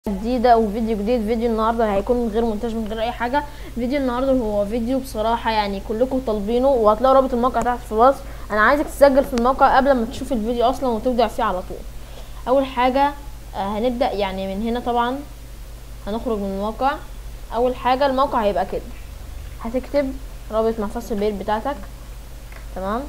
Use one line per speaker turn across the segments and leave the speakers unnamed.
جديدة وفيديو جديد فيديو النهاردة هيكون غير مونتاج من غير اي حاجة فيديو النهاردة هو فيديو بصراحة يعني كلكم طالبينه وهتلاقوا رابط الموقع تحت في الوصف انا عايزك تسجل في الموقع قبل ما تشوف الفيديو اصلا وتبدع فيه على طول اول حاجة آه هنبدأ يعني من هنا طبعا هنخرج من الموقع اول حاجة الموقع هيبقى كده هتكتب رابط محفظة البيت بتاعتك تمام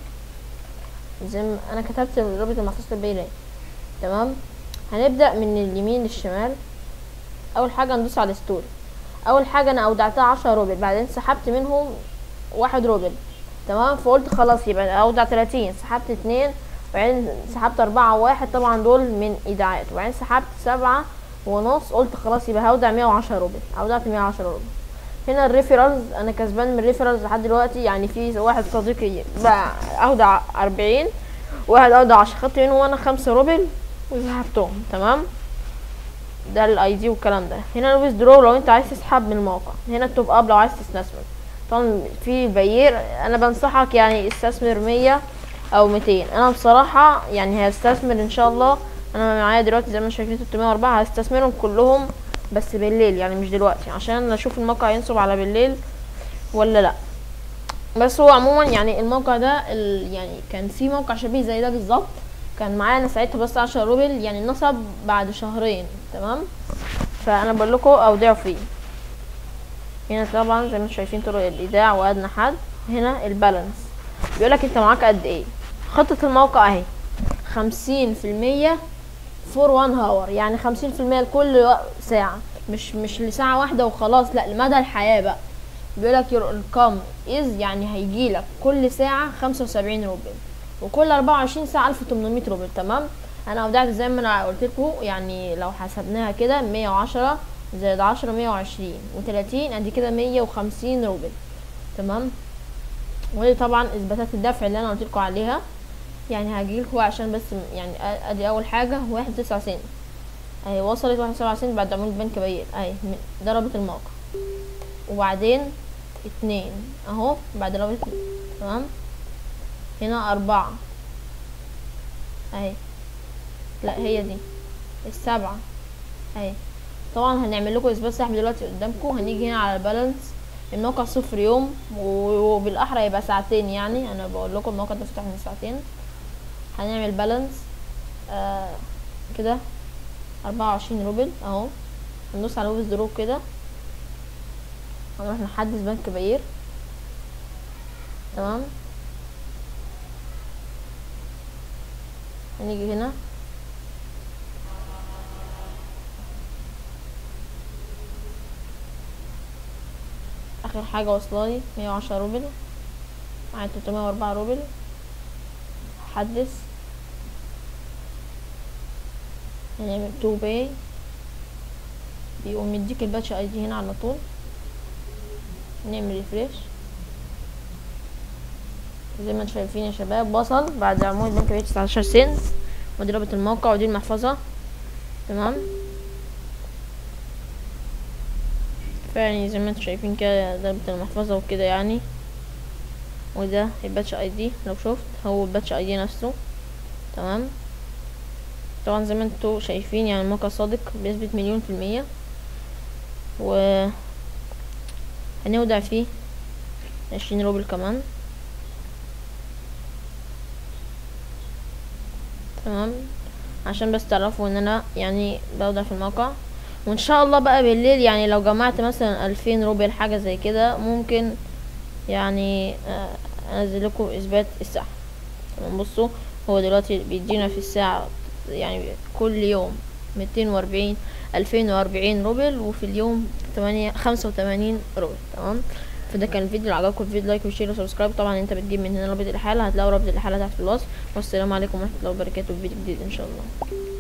زي ما انا كتبت رابط محفظة البيت اهي تمام هنبدأ من اليمين للشمال اول حاجه ندوس على الستوري اول حاجه انا اودعتها عشرة روبل بعدين سحبت منهم واحد روبل تمام فقلت خلاص يبقى اودع تلاتين سحبت اتنين وبعدين سحبت اربعة وواحد طبعا دول من ايداعات وبعدين سحبت سبعة ونص قلت خلاص يبقى هودع مية وعشرة روبل اودعت مية وعشرة روبل هنا الريفرالز انا كسبان من الريفرالز لحد دلوقتي يعني في واحد صديقي بقى اودع اربعين واحد اودع عشرة خدت منهم انا خمسة روبل وسحبتهم تمام ده الاي دي والكلام ده هنا الويز درو لو انت عايز تسحب من الموقع هنا التوب اب لو عايز تستثمر طبعا في البيير انا بنصحك يعني استثمر مية او ميتين انا بصراحة يعني هستثمر ان شاء الله انا معايا دلوقتي زي ما شايفين 304 هستثمرهم كلهم بس بالليل يعني مش دلوقتي عشان اشوف الموقع ينصب على بالليل ولا لا بس هو عموما يعني الموقع ده ال يعني كان في موقع شبيه زي ده بالظبط كان معايا انا ساعتها بس عشرة روبل يعني نصب بعد شهرين تمام فانا بقول لكم اودعوا فيه هنا طبعا زي ما انتم شايفين طرق الايداع وادنى حد هنا البالانس بيقولك انت معاك قد ايه خطة الموقع اهي خمسين في المية فور وان هاور يعني خمسين في المية لكل ساعة مش مش لساعة واحدة وخلاص لا لمدى الحياة بقى بيقولك يور انكم از يعني هيجيلك كل ساعة خمسة وسبعين روبل وكل 24 ساعة 1800 روبل تمام انا اودعت زي ما انا قلت لكم يعني لو حسبناها كده 110 زائد 10 120 و30 ادي كده 150 روبل تمام ودي طبعا اثباتات الدفع اللي انا قلت لكم عليها يعني هجيلكوا عشان بس يعني ادي اول حاجة واحد تسعة سنت اهي وصلت واحد سبعة سنت بعد عمولة بنك بيت اهي ده رابط الموقع وبعدين اتنين اهو بعد رابط تمام هنا أربعة أهي لا هي دي السبعة أهي طبعا هنعمل لكم إثبات سحب دلوقتي قدامكم هنيجي هنا على البالانس الموقع صفر يوم وبالأحرى يبقى ساعتين يعني أنا بقول لكم الموقع ده فتح من ساعتين هنعمل بالانس آه كده أربعة وعشرين روبل أهو هندوس على ويز دروب كده هنروح نحدث بنك بير تمام هنيجي هنا اخر حاجة واصلالي مية وعشرة روبل معايا تلتمية واربعة روبل حدث هنعمل تو باي بيقوم مديك الباتش اي دي هنا على طول نعمل ريفريش زي ما انتم شايفين يا شباب وصل بعد عمود البنك بيت 19 سنت ودي رابط الموقع ودي المحفظة تمام فيعني زي ما انتم شايفين كده ده رابط المحفظة وكده يعني وده الباتش اي دي لو شفت هو الباتش اي دي نفسه تمام طبعا زي ما انتم شايفين يعني الموقع صادق بنسبة مليون في المية و هنودع فيه عشرين روبل كمان تمام عشان بس تعرفوا ان انا يعني بودع في الموقع وان شاء الله بقى بالليل يعني لو جمعت مثلا الفين روبل حاجة زي كده ممكن يعني انزل لكم اثبات الساعة تمام بصوا هو دلوقتي بيدينا في الساعة يعني كل يوم ميتين واربعين الفين واربعين روبل وفي اليوم تمانية خمسة وتمانين روبل تمام فده كان الفيديو لو عجبكم الفيديو لايك وشير وسبسكرايب طبعا انت بتجيب من هنا رابط الحالة هتلاقوا رابط الحالة تحت في الوصف والسلام عليكم ورحمة الله وبركاته في فيديو جديد ان شاء الله